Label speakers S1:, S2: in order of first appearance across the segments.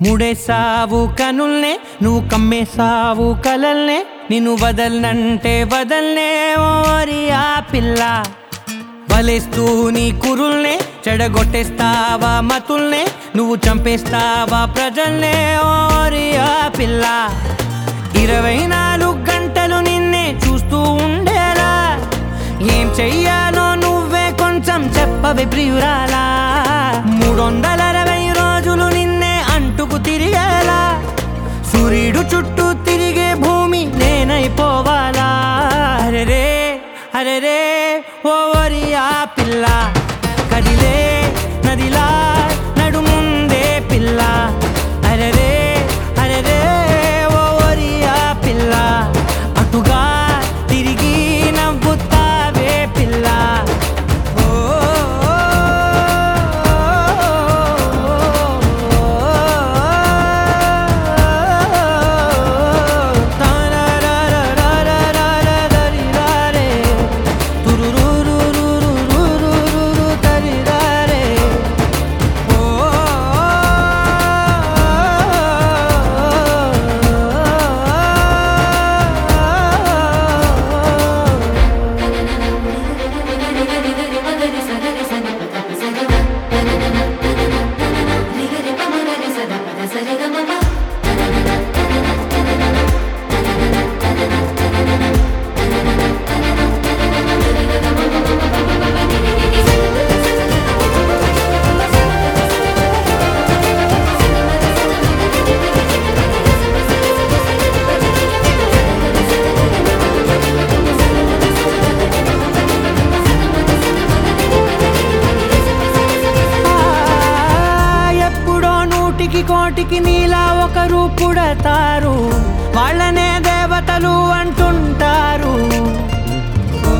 S1: ముడేసావు కనుల్నే నువ్వు కమ్మేసావు కలల్నే నిన్ను వదలనంటే వదల్నే ఓరి ఆ పిల్ల వలేస్తూ నీ కురుల్నే చెడగొట్టేస్తావా మతుల్నే నువ్వు చంపేస్తావా ప్రజల్నే ఓరి ఆ పిల్ల ఇరవై నాలుగు గంటలు నిన్నే చూస్తూ ఉండేలా ఏం చెయ్యాలో నువ్వే కొంచెం చెప్పవే ప్రియురాలా మూడు వందల అరవై రోజులు నిన్నే అంటుకు తిరిగేలా సూర్యుడు చుట్టూ తిరిగే భూమి నేనైపోవాలా అరెరే అరెరే ఓవరి ఆ పిల్ల కదిలే నదిలా నడుముందే పిల్ల అరెరే అరెరే ఓవరి ఆ పిల్ల అటుగా తిరిగి నవ్వుతావే పిల్ల ఓ ఎప్పుడో నూటికి కోటికి నీలా ఒకరు పుడతారు వాళ్ళనే దేవతలు అంటుంటారు ఓ,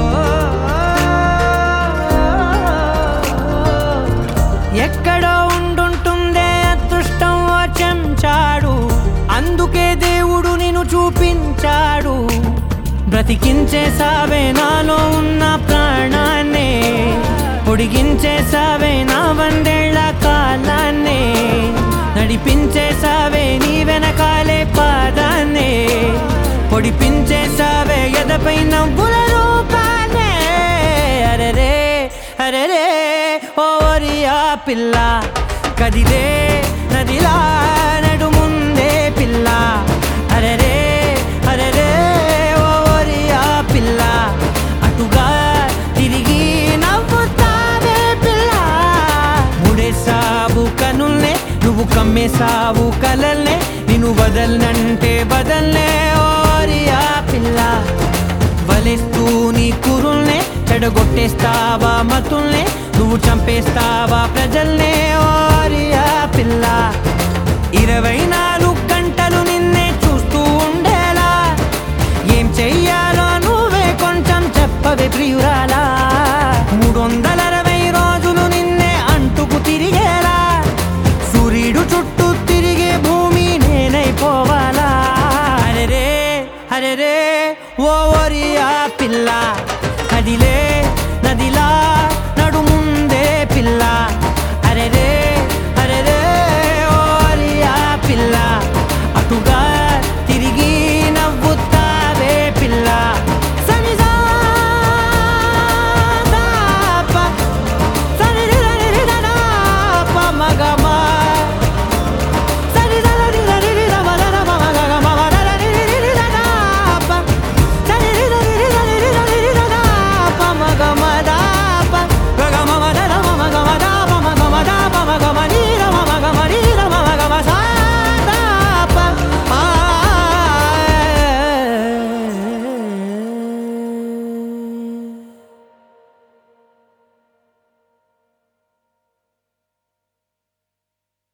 S1: ఎక్కడో ఉండుంటుందే అదృష్టం ఓ చెంచాడు అందుకే దేవుడు నిన్ను చూపించాడు బ్రతికించేసావే నాలో ఉన్న ప్రాణాన్నే పొడిగించేసావే నా వందేళ్ల కాలాన్నే నడిపించేసావే నీ వెనకాలే పాదాన్నే పొడిపించేసావే ఎదపై నవ్వుల రూపాన్నే అరెరే అరెరే ఓరి ఆ పిల్ల కదిలే నదిలా నడుముందే పిల్ల అరెరే అరెరే ఓరి ఆ పిల్ల అటుగా తిరిగి నవ్వుతావే పిల్ల ముడేసావు కనుల్నే నువ్వు కమ్మేసావు కలల్నే నిన్ను వదలనంటే వదల్నే ఓరి ఆ పిల్ల వలేస్తూ నీ కురుల్నే చెడగొట్టేస్తావా మతుల్నే నువ్వు చంపేస్తావా ప్రజల్నే ఓరి ఆ పిల్ల ఇరవై నాలుగు గంటలు నిన్నే చూస్తూ ఉండేలా ఏం చెయ్యాలో నువ్వే కొంచెం చెప్పవే ప్రియురాలా